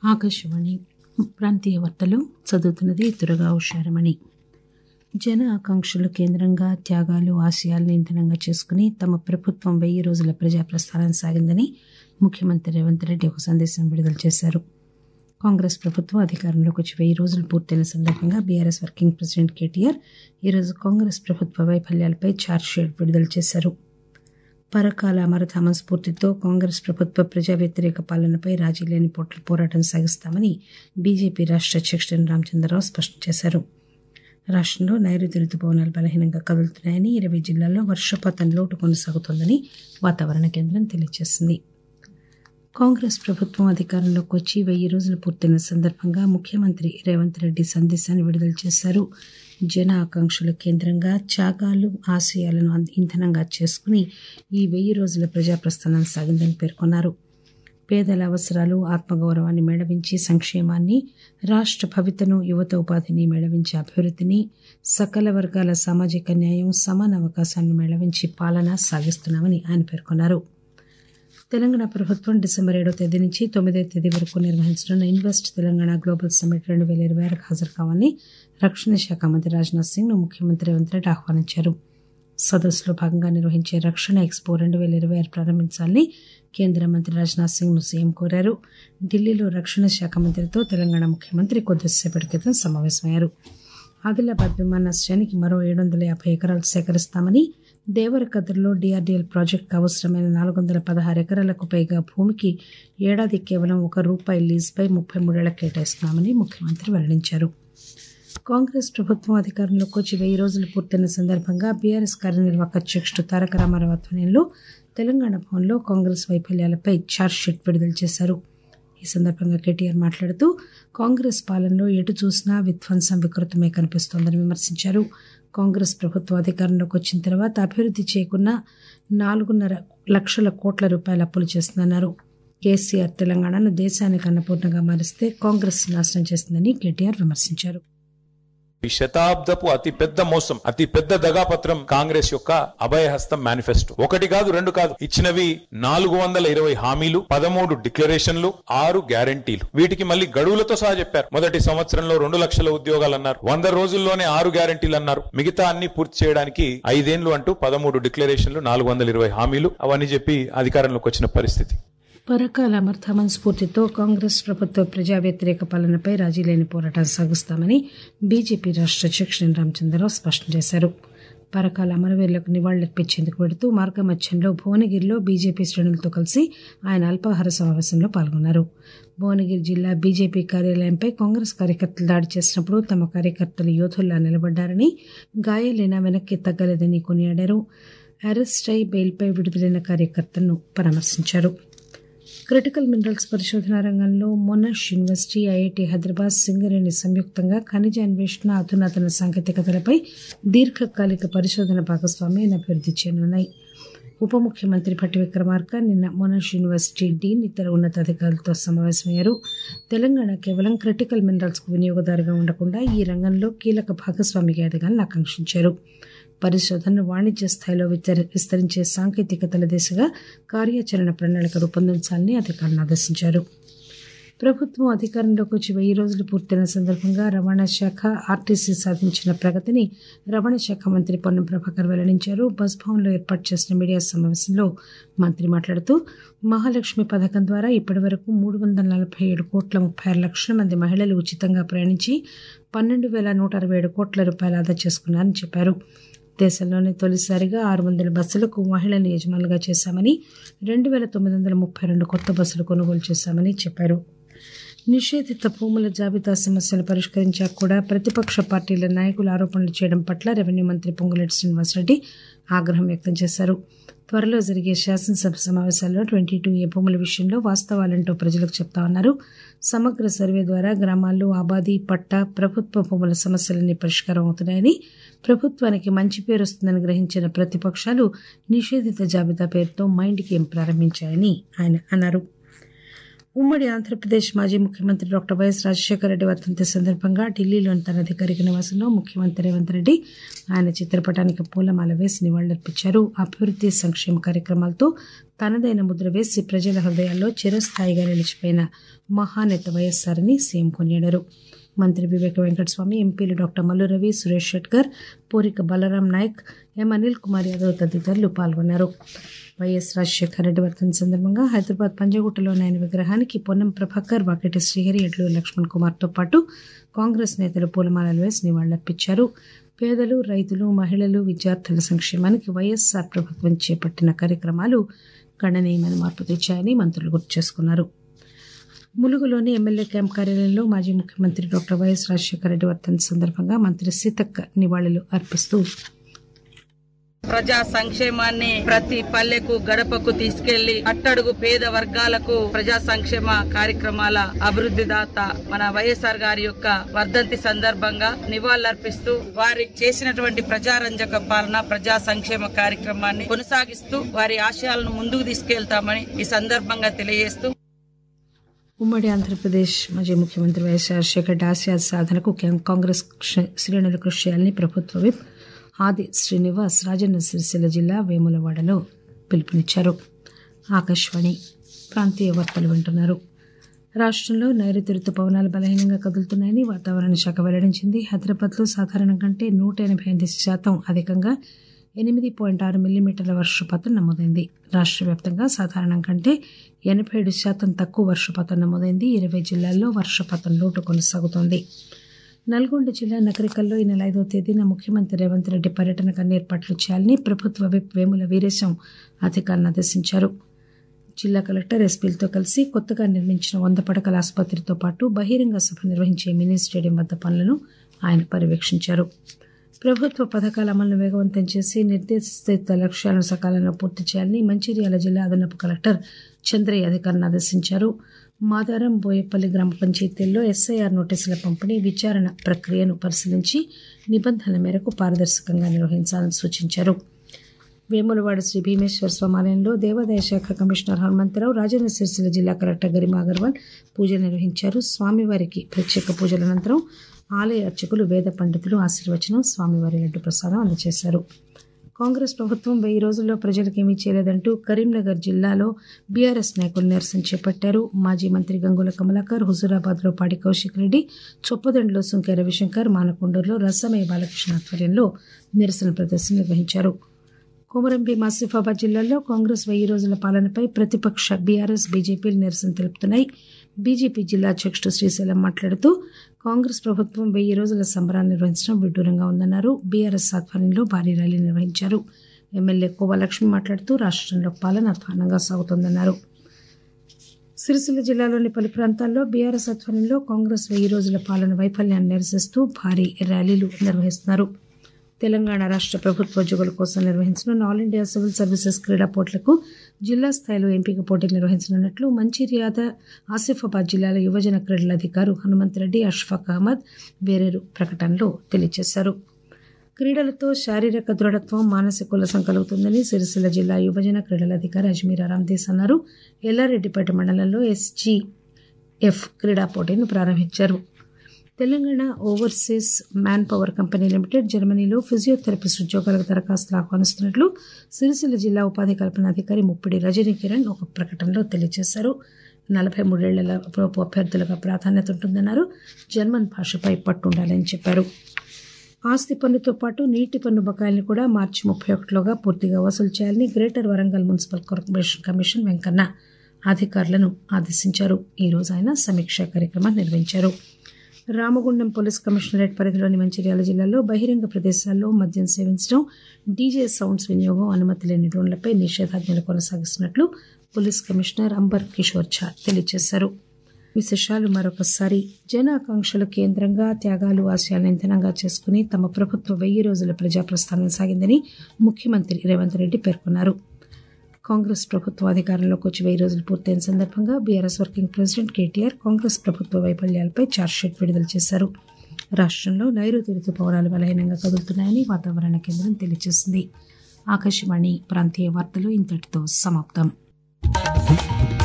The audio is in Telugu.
ఆకాశవాణి ప్రాంతీయ వార్తలు చదువుతున్నది దురగా ఉషారమణి జన ఆకాంక్షలు కేంద్రంగా త్యాగాలు ఆశయాలను ఇంధనంగా చేసుకుని తమ ప్రభుత్వం వెయ్యి రోజుల ప్రజా ప్రస్థానం సాగిందని ముఖ్యమంత్రి రేవంత్ రెడ్డి ఒక సందేశం విడుదల చేశారు కాంగ్రెస్ ప్రభుత్వం అధికారంలోకి వచ్చి వెయ్యి రోజులు పూర్తయిన సందర్భంగా బీఆర్ఎస్ వర్కింగ్ ప్రెసిడెంట్ కేటీఆర్ ఈరోజు కాంగ్రెస్ ప్రభుత్వ వైఫల్యాలపై ఛార్జ్షీట్ విడుదల చేశారు పరకాల అమరధామ స్ఫూర్తితో కాంగ్రెస్ ప్రభుత్వ ప్రజా వ్యతిరేక పాలనపై రాజీ లేని పోట్ల పోరాటం సాగిస్తామని బీజేపీ రాష్ట అధ్యక్షుడు రామచంద్రరావు స్పష్టం చేశారు రాష్టంలో నైరుతి రుతుపవనాలు బలహీనంగా కదులుతున్నాయని ఇరవై జిల్లాల్లో వర్షపాతం లోటు కొనసాగుతోందని వాతావరణ కేంద్రం తెలియజేసింది కాంగ్రెస్ ప్రభుత్వం అధికారంలోకి వచ్చి వెయ్యి రోజులు పూర్తయిన సందర్భంగా ముఖ్యమంత్రి రేవంత్ రెడ్డి సందేశాన్ని విడుదల చేశారు జన ఆకాంక్షల కేంద్రంగా త్యాగాలు ఆశయాలను ఇంధనంగా చేసుకుని ఈ వెయ్యి రోజుల ప్రజాప్రస్థానం సాగిందని పేర్కొన్నారు పేదల అవసరాలు ఆత్మగౌరవాన్ని మేళవించి సంక్షేమాన్ని రాష్ట భవితను యువత ఉపాధిని మేళవించి అభివృద్ధిని సకల వర్గాల సామాజిక న్యాయం సమాన అవకాశాలను మేళవించి పాలన సాగిస్తున్నామని ఆయన పేర్కొన్నారు తెలంగాణ ప్రభుత్వం డిసెంబర్ ఏడో తేదీ నుంచి తొమ్మిదో తేదీ వరకు నిర్వహించనున్న ఇన్వెస్ట్ తెలంగాణ గ్లోబల్ సమ్మిట్ రెండు వేల ఇరవై ఆరుకు హాజరు కావాలని రక్షణ శాఖ మంత్రి రాజ్నాథ్ సింగ్ ను ముఖ్యమంత్రి రేవంత్ రెడ్డి ఆహ్వానించారు సదస్సులో భాగంగా నిర్వహించే రక్షణ ఎక్స్పో రెండు వేల ఇరవై ఆరు ప్రారంభించాలని కేంద్ర మంత్రి రాజ్నాథ్ సింగ్ ను సీఎం కోరారు ఢిల్లీలో రక్షణ శాఖ మంత్రితో తెలంగాణ ముఖ్యమంత్రి కొద్దిసేపటి క్రితం సమావేశమయ్యారు ఆదిలాబాద్ విమానాశ్రయానికి మరో ఏడు వందల యాభై ఎకరాలు సేకరిస్తామని దేవరకద్రలో డీఆర్డీఎల్ ప్రాజెక్టుకు అవసరమైన నాలుగు వందల పదహారు ఎకరాలకు పైగా భూమికి ఏడాది కేవలం ఒక రూపాయి లీజుపై ముప్పై మూడేళ్ల కేటాయిస్తున్నామని ముఖ్యమంత్రి వెల్లడించారు కాంగ్రెస్ ప్రభుత్వం అధికారంలోకి వచ్చి వెయ్యి రోజులు పూర్తయిన సందర్భంగా బీఆర్ఎస్ కార్యనిర్వాహక అధ్యక్షుడు తారక రామారావు ఆధ్వర్యంలో తెలంగాణ భవన్లో కాంగ్రెస్ వైఫల్యాలపై ఛార్జ్షీట్ విడుదల చేశారు ఈ సందర్భంగా కేటీఆర్ మాట్లాడుతూ కాంగ్రెస్ పాలనలో ఎటు చూసినా విధ్వంసం వికృతమే కనిపిస్తోందని విమర్శించారు కాంగ్రెస్ ప్రభుత్వం అధికారంలోకి వచ్చిన తర్వాత అభివృద్ది చేయకున్న నాలుగున్నర లక్షల కోట్ల రూపాయల అప్పులు చేస్తుందన్నారు కేసీఆర్ తెలంగాణను దేశానికి అన్నపూర్ణగా మారిస్తే కాంగ్రెస్ నాశనం చేస్తుందని కేటీఆర్ విమర్శించారు ఈ శతాబ్దపు అతి పెద్ద మోసం అతి పెద్ద దగాపత్రం కాంగ్రెస్ యొక్క అభయహస్తం మేనిఫెస్టో ఒకటి కాదు రెండు కాదు ఇచ్చినవి నాలుగు వందల ఇరవై హామీలు పదమూడు డిక్లరేషన్లు ఆరు గ్యారంటీలు వీటికి మళ్ళీ గడువులతో సహా చెప్పారు మొదటి సంవత్సరంలో రెండు లక్షల ఉద్యోగాలు అన్నారు వంద రోజుల్లోనే ఆరు గ్యారంటీలు అన్నారు మిగతా అన్ని పూర్తి చేయడానికి ఐదేళ్లు అంటూ పదమూడు డిక్లరేషన్లు నాలుగు వందల ఇరవై హామీలు అవన్నీ చెప్పి అధికారంలోకి వచ్చిన పరిస్థితి పరకాల అమర్థామన్ స్ఫూర్తితో కాంగ్రెస్ ప్రభుత్వ ప్రజా వ్యతిరేక పాలనపై రాజీ లేని పోరాటం సాగిస్తామని బీజేపీ రాష్ట అధ్యక్షుడు రామచంద్రరావు స్పష్టం చేశారు పరకాల అమరవీరులకు నివాళులర్పించేందుకు వెడుతూ మార్గమధ్యంలో భువనగిరిలో బీజేపీ శ్రేణులతో కలిసి ఆయన అల్పాహార సమావేశంలో పాల్గొన్నారు భువనగిరి జిల్లా బీజేపీ కార్యాలయంపై కాంగ్రెస్ కార్యకర్తలు దాడి చేసినప్పుడు తమ కార్యకర్తలు యోధుల్లా నిలబడ్డారని గాయాలైనా వెనక్కి తగ్గలేదని కొనియాడారు అరెస్ట్ అయి బెయిల్పై విడుదలైన కార్యకర్తలను పరామర్శించారు క్రిటికల్ మినరల్స్ పరిశోధన రంగంలో Monash University IIT Hyderabad Singareni సంయుక్తంగా ఖనిజ అన్వేషణ అధునాతన సాంకేతికతలపై దీర్ఘకాలిక పరిశోధన భాగస్వామ్యాన్ని అభివృద్ధి చేయనున్నాయి ఉప ముఖ్యమంత్రి భట్టి విక్రమార్క నిన్న మొనాష్ యూనివర్సిటీ డీన్ ఇతర ఉన్నతాధికారులతో సమావేశమయ్యారు తెలంగాణ కేవలం క్రిటికల్ మినరల్స్ కు వినియోగదారుగా ఉండకుండా ఈ రంగంలో కీలక భాగస్వామిగా ఎదగాలని ఆకాంక్షించారు పరిశోధనను వాణిజ్య స్థాయిలో విస్తరించే సాంకేతికతల దిశగా కార్యాచరణ ప్రణాళిక రూపొందించాలని అధికారులను ఆదేశించారు ప్రభుత్వం అధికారంలోకి వచ్చి వెయ్యి రోజులు పూర్తయిన సందర్భంగా రవాణా శాఖ ఆర్టీసీ సాధించిన ప్రగతిని రవాణా శాఖ మంత్రి పొన్నం ప్రభాకర్ వెల్లడించారు బస్ భవన్లో ఏర్పాటు చేసిన మీడియా సమావేశంలో మంత్రి మాట్లాడుతూ మహాలక్ష్మి పథకం ద్వారా ఇప్పటి వరకు మూడు వందల నలభై ఏడు కోట్ల ముప్పై ఆరు లక్షల మంది మహిళలు ఉచితంగా ప్రయాణించి పన్నెండు వేల నూట అరవై ఏడు కోట్ల రూపాయలు ఆదా చేసుకున్నారని చెప్పారు దేశంలోనే తొలిసారిగా ఆరు వందల బస్సులకు మహిళలను యజమానులుగా చేశామని రెండు వేల తొమ్మిది వందల ముప్పై రెండు కొత్త బస్సులు కొనుగోలు చేశామని చెప్పారు నిషేధిత భూముల జాబితా సమస్యలు పరిష్కరించాక కూడా ప్రతిపక్ష పార్టీల నాయకులు ఆరోపణలు చేయడం పట్ల రెవెన్యూ మంత్రి పొంగులేటి శ్రీనివాసరెడ్డి ఆగ్రహం వ్యక్తం చేశారు త్వరలో జరిగే శాసనసభ సమావేశాల్లో ట్వంటీ టూ ఏ భూముల విషయంలో వాస్తవాలంటూ ప్రజలకు చెప్తామన్నారు సమగ్ర సర్వే ద్వారా గ్రామాల్లో ఆబాది పట్టా ప్రభుత్వ భూముల సమస్యలన్నీ పరిష్కారం అవుతున్నాయని ప్రభుత్వానికి మంచి పేరు వస్తుందని గ్రహించిన ప్రతిపక్షాలు నిషేధిత జాబితా పేరుతో మైండ్ గేమ్ ప్రారంభించాయని ఆయన అన్నారు ఉమ్మడి ఆంధ్రప్రదేశ్ మాజీ ముఖ్యమంత్రి డాక్టర్ వైఎస్ రాజశేఖర రెడ్డి వర్ధంతి సందర్భంగా ఢిల్లీలోని తన అధికారిక నివాసంలో ముఖ్యమంత్రి రేవంత్ రెడ్డి ఆయన చిత్రపటానికి పూలమాల వేసి నివాళులర్పించారు అభివృద్ది సంక్షేమ కార్యక్రమాలతో తనదైన ముద్ర వేసి ప్రజల హృదయాల్లో చిరస్థాయిగా నిలిచిపోయిన మహానేత వైఎస్ఆర్ అని సీఎం కొనియాడారు మంత్రి వివేక వెంకటస్వామి ఎంపీలు డాక్టర్ మల్లు రవి సురేష్ షెట్కర్ పూరిక బలరాం నాయక్ ఎం అనిల్ కుమార్ యాదవ్ తదితరులు పాల్గొన్నారు వైఎస్ రాజశేఖర రెడ్డి వర్ధంతి సందర్భంగా హైదరాబాద్ పంజగుట్టలోని ఆయన విగ్రహానికి పొన్నం ప్రభాకర్ వాకిటి శ్రీహరి ఎడ్లు లక్ష్మణ్ కుమార్తో పాటు కాంగ్రెస్ నేతలు పూలమాలలు వేసి నివాళులర్పించారు పేదలు రైతులు మహిళలు విద్యార్థుల సంక్షేమానికి వైఎస్ఆర్ ప్రభుత్వం చేపట్టిన కార్యక్రమాలు గణనీయమైన మార్పు తెచ్చాయని మంత్రులు గుర్తు చేసుకున్నారు ములుగులోని ఎమ్మెల్యే క్యాంప్ కార్యాలయంలో మాజీ ముఖ్యమంత్రి డాక్టర్ వైఎస్ రాజశేఖర రెడ్డి వర్ధంతి సందర్భంగా మంత్రి సీతక్క నివాళులు అర్పిస్తూ ప్రజా సంక్షేమాన్ని ప్రతి పల్లెకు గడపకు తీసుకెళ్లి అట్టడుగు పేద వర్గాలకు ప్రజా సంక్షేమ కార్యక్రమాల అభివృద్ధి దాత మన వైఎస్ఆర్ గారి యొక్క వర్ధంతి సందర్భంగా నివాళులర్పిస్తూ వారి చేసినటువంటి ప్రజారంజక పాలన ప్రజా సంక్షేమ కార్యక్రమాన్ని కొనసాగిస్తూ వారి ఆశయాలను ముందుకు తీసుకెళ్తామని ఈ సందర్భంగా తెలియజేస్తూ ఉమ్మడి ఆంధ్రప్రదేశ్ మాజీ ముఖ్యమంత్రి వైఎస్ రాజశేఖర రెడ్డి ఆశయాల సాధనకు కాంగ్రెస్ శ్రేణులు కృషి చేయాలని ప్రభుత్వ విప్ ఆది శ్రీనివాస్ రాజన్న సిరిసిల్ల జిల్లా వేములవాడలో పిలుపునిచ్చారు ఆకాశవాణి ప్రాంతీయ వార్తలు వింటున్నారు రాష్ట్రంలో నైరుతి రుతుపవనాలు బలహీనంగా కదులుతున్నాయని వాతావరణ శాఖ వెల్లడించింది హైదరాబాద్లో సాధారణం కంటే నూట ఎనభై ఎనిమిది శాతం అధికంగా ఎనిమిది పాయింట్ ఆరు మిల్లీమీటర్ల వర్షపాతం నమోదైంది రాష్ట్ర వ్యాప్తంగా సాధారణం కంటే ఎనభై ఏడు శాతం తక్కువ వర్షపాతం నమోదైంది ఇరవై జిల్లాల్లో వర్షపాతం లోటు కొనసాగుతోంది నల్గొండ జిల్లా నగరికల్లో ఈ నెల ఐదో తేదీన ముఖ్యమంత్రి రేవంత్ రెడ్డి పర్యటనకు అన్ని ఏర్పాట్లు చేయాలని ప్రభుత్వ విప్ వేముల వీరేశం అధికారులను ఆదేశించారు జిల్లా కలెక్టర్ ఎస్పీలతో కలిసి కొత్తగా నిర్మించిన వంద పడకల ఆసుపత్రితో పాటు బహిరంగ సభ నిర్వహించే మినీ స్టేడియం వద్ద పనులను ఆయన పర్యవేక్షించారు ప్రభుత్వ పథకాల అమలును వేగవంతం చేసి నిర్దేశిత లక్ష్యాలను సకాలంలో పూర్తి చేయాలని మంచిర్యాల జిల్లా అదనపు కలెక్టర్ చంద్రయ్య అధికారులను ఆదేశించారు మాదారం బోయపల్లి గ్రామ పంచాయతీల్లో ఎస్ఐఆర్ నోటీసుల పంపిణీ విచారణ ప్రక్రియను పరిశీలించి నిబంధనల మేరకు పారదర్శకంగా నిర్వహించాలని సూచించారు వేములవాడ శ్రీ భీమేశ్వర స్వామాలయంలో దేవాదాయ శాఖ కమిషనర్ హనుమంతరావు రాజన్న సిరిసిల్ల జిల్లా కలెక్టర్ గరిమా అగర్వాల్ పూజలు నిర్వహించారు స్వామివారికి ప్రత్యేక పూజల అనంతరం ఆలయ అర్చకులు వేద పండితులు ఆశీర్వచనం స్వామివారి లడ్డు ప్రసాదం అందజేశారు కాంగ్రెస్ ప్రభుత్వం వెయ్యి రోజుల్లో ప్రజలకు ఏమీ చేయలేదంటూ కరీంనగర్ జిల్లాలో బీఆర్ఎస్ నాయకులు నిరసన చేపట్టారు మాజీ మంత్రి గంగుల కమలాకర్ హుజూరాబాద్ లో పాడి కౌశిక్ రెడ్డి చొప్పదండిలో సుంకె రవిశంకర్ మానకొండూరులో రసమయ్య బాలకృష్ణ ఆధ్వర్యంలో నిరసన ప్రదర్శన నిర్వహించారు కొమరంభీం ఆసిఫాబాద్ జిల్లాలో కాంగ్రెస్ వెయ్యి రోజుల పాలనపై ప్రతిపక్ష బీఆర్ఎస్ బీజేపీలు నిరసన తెలుపుతున్నాయి బీజేపీ జిల్లా అధ్యక్షుడు శ్రీశైలం మాట్లాడుతూ కాంగ్రెస్ ప్రభుత్వం వెయ్యి రోజుల సంబరాలు నిర్వహించడం విడ్డూరంగా ఉందన్నారు బీఆర్ఎస్ ఆధ్వర్యంలో భారీ ర్యాలీ నిర్వహించారు ఎమ్మెల్యే కోవలక్ష్మి మాట్లాడుతూ రాష్ట్రంలో పాలన అధ్వానంగా సాగుతోందన్నారు సిరిసిల్ల జిల్లాలోని పలు ప్రాంతాల్లో బీఆర్ఎస్ ఆధ్వర్యంలో కాంగ్రెస్ వెయ్యి రోజుల పాలన వైఫల్యాన్ని నిరసిస్తూ భారీ ర్యాలీలు నిర్వహిస్తున్నారు తెలంగాణ రాష్ట్ర ప్రభుత్వ ఉద్యోగుల కోసం నిర్వహించనున్న ఆల్ ఇండియా సివిల్ సర్వీసెస్ క్రీడా పోటీలకు జిల్లా స్థాయిలో ఎంపిక పోటీలు నిర్వహించనున్నట్లు మంచిర్యాద ఆసిఫాబాద్ జిల్లాల యువజన క్రీడల అధికారు హనుమంత్ రెడ్డి అష్ఫాక్ అహ్మద్ వేరేరు ప్రకటనలో తెలియజేశారు క్రీడలతో శారీరక దృఢత్వం మానసిక ఉల్లాసం కలుగుతుందని సిరిసిల్ల జిల్లా యువజన క్రీడల అధికారి అజ్మీర్ అరామ్దేస్ అన్నారు ఎల్లారెడ్డిపేట మండలంలో ఎస్జీఎఫ్ క్రీడా పోటీని ప్రారంభించారు Telangana overseas manpower company limited జర్మనీలో ఫిజియోథెరపిస్ట్ ఉద్యోగాలకు దరఖాస్తులు ఆహ్వానిస్తున్నట్లు సిరిసిల్ల జిల్లా ఉపాధి కల్పన అధికారి ముప్పిడి రజనీ కిరణ్ ఒక ప్రకటనలో తెలియజేశారు నలభై మూడేళ్ల లోపు అభ్యర్థులకు ప్రాధాన్యత ఉంటుందన్నారు జర్మన్ భాషపై పట్టుండాలని చెప్పారు ఆస్తి పన్నుతో పాటు నీటి పన్ను బకాయిల్ని కూడా మార్చి ముప్పై ఒకటిలోగా పూర్తిగా వసూలు చేయాలని greater Warangal municipal corporation commission Venkanna అధికారులను ఆదేశించారు ఈ రోజు ఆయన సమీక్షా కార్యక్రమాన్ని నిర్వహించారు రామగుండం పోలీస్ కమిషనరేట్ పరిధిలోని మంచిర్యాల జిల్లాలో బహిరంగ ప్రదేశాల్లో మద్యం సేవించడం డీజే సౌండ్స్ వినియోగం అనుమతి లేని డ్రోన్లపై నిషేధాజ్ఞలు కొనసాగిస్తున్నట్లు పోలీస్ కమిషనర్ అంబర్ కిషోర్ ఝా తెలియజేశారు విశేషాలు మరొకసారి జన ఆకాంక్షల కేంద్రంగా త్యాగాలు ఆశయాలను ఇంధనంగా చేసుకుని తమ ప్రభుత్వ వెయ్యి రోజుల ప్రజాప్రస్థానం సాగిందని ముఖ్యమంత్రి రేవంత్ రెడ్డి పేర్కొన్నారు కాంగ్రెస్ ప్రభుత్వం అధికారంలోకి వచ్చి వెయ్యి రోజులు పూర్తయిన సందర్భంగా BRS working president KTR Congress ప్రభుత్వ వైఫల్యాలపై ఛార్జ్షీట్ విడుదల చేశారు రాష్ట్రంలో నైరుతి రుతుపవనాలు బలహీనంగా కదులుతున్నాయని వాతావరణ కేంద్రం తెలియజేసింది ఆకాశవాణి ప్రాంతీయ వార్తలు ఇంతటితో సమాప్తం